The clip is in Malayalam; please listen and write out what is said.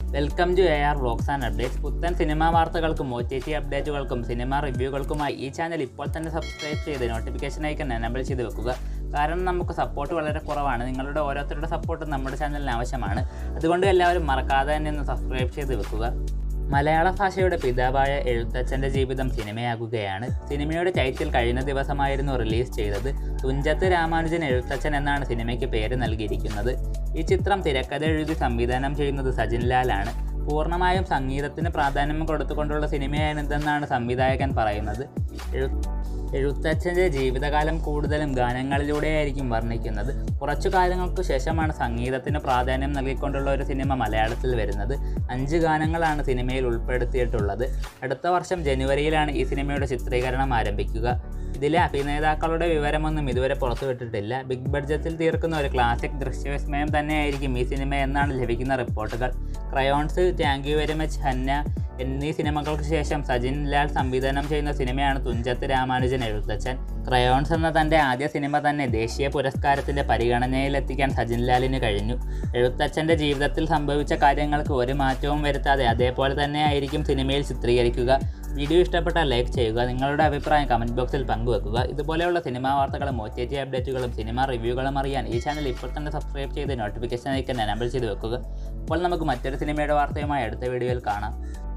welcome to A R vlogs and updates പുത്തൻ സിനിമാ വാർത്തകൾക്കും ഒ ടി ടി അപ്ഡേറ്റുകൾക്കും സിനിമാ റിവ്യൂകൾക്കുമായി ഈ ചാനൽ ഇപ്പോൾ തന്നെ സബ്സ്ക്രൈബ് ചെയ്ത് നോട്ടിഫിക്കേഷൻ ഐക്കൺ എനബിൾ ചെയ്ത് വെക്കുക കാരണം നമുക്ക് സപ്പോർട്ട് വളരെ കുറവാണ് നിങ്ങളുടെ ഓരോരുത്തരുടെ സപ്പോർട്ട് നമ്മുടെ ചാനലിന് ആവശ്യമാണ് അതുകൊണ്ട് എല്ലാവരും മറക്കാതെ തന്നെ ഒന്ന് സബ്സ്ക്രൈബ് ചെയ്ത് വെക്കുക മലയാള ഭാഷയുടെ പിതാവായ എഴുത്തച്ഛൻ്റെ ജീവിതം സിനിമയാകുകയാണ് സിനിമയുടെ ടൈറ്റിൽ കഴിഞ്ഞ ദിവസമായിരുന്നു റിലീസ് ചെയ്തത് തുഞ്ചത്ത് രാമാനുജൻ എഴുത്തച്ഛൻ എന്നാണ് സിനിമയ്ക്ക് പേര് നൽകിയിരിക്കുന്നത് ഈ ചിത്രം തിരക്കഥ എഴുതി സംവിധാനം ചെയ്യുന്നത് സജിൻ ലാലാണ് പൂർണ്ണമായും സംഗീതത്തിന് പ്രാധാന്യം കൊടുത്തുകൊണ്ടുള്ള സിനിമയാണിതെന്നാണ് സംവിധായകൻ പറയുന്നത് എഴു എഴുത്തച്ഛൻ്റെ ജീവിതകാലം കൂടുതലും ഗാനങ്ങളിലൂടെയായിരിക്കും വർണ്ണിക്കുന്നത് കുറച്ചു കാലങ്ങൾക്ക് ശേഷമാണ് സംഗീതത്തിന് പ്രാധാന്യം നൽകിക്കൊണ്ടുള്ള ഒരു സിനിമ മലയാളത്തിൽ വരുന്നത് അഞ്ച് ഗാനങ്ങളാണ് സിനിമയിൽ ഉൾപ്പെടുത്തിയിട്ടുള്ളത് അടുത്ത വർഷം ജനുവരിയിലാണ് ഈ സിനിമയുടെ ചിത്രീകരണം ആരംഭിക്കുക ഇതിലെ അഭിനേതാക്കളുടെ വിവരമൊന്നും ഇതുവരെ പുറത്തുവിട്ടിട്ടില്ല ബിഗ് ബഡ്ജറ്റിൽ തീർക്കുന്ന ഒരു ക്ലാസിക് ദൃശ്യവിസ്മയം തന്നെയായിരിക്കും ഈ സിനിമ എന്നാണ് ലഭിക്കുന്ന റിപ്പോർട്ടുകൾ crayons thank you very much Hanna എന്നീ സിനിമകൾക്ക് ശേഷം സജിൻ ലാൽ സംവിധാനം ചെയ്യുന്ന സിനിമയാണ് തുഞ്ചത്ത് രാമാനുജൻ എഴുത്തച്ഛൻ ക്രയോൺസ് എന്ന തൻ്റെ ആദ്യ സിനിമ തന്നെ ദേശീയ പുരസ്കാരത്തിൻ്റെ പരിഗണനയിലെത്തിക്കാൻ സജിൻ ലാലിന് കഴിഞ്ഞു എഴുത്തച്ഛൻ്റെ ജീവിതത്തിൽ സംഭവിച്ച കാര്യങ്ങൾക്ക് ഒരു മാറ്റവും വരുത്താതെ അതേപോലെ തന്നെ ആയിരിക്കും സിനിമയിൽ ചിത്രീകരിക്കുക വീഡിയോ ഇഷ്ടപ്പെട്ടാൽ ലൈക്ക് ചെയ്യുക നിങ്ങളുടെ അഭിപ്രായം കമൻറ്റ് ബോക്സിൽ പങ്കുവെക്കുക ഇതുപോലെയുള്ള സിനിമാ വാർത്തകളും ഒ ടി ടി അപ്ഡേറ്റുകളും സിനിമാ റിവ്യൂകളും അറിയാൻ ഈ ചാനൽ ഇപ്പോൾ തന്നെ സബ്സ്ക്രൈബ് ചെയ്ത് നോട്ടിഫിക്കേഷൻ ഐക്കൻ എനബിൾ ചെയ്ത് വെക്കുക അപ്പോൾ നമുക്ക് മറ്റൊരു സിനിമയുടെ വാർത്തയുമായി അടുത്ത വീഡിയോയിൽ കാണാം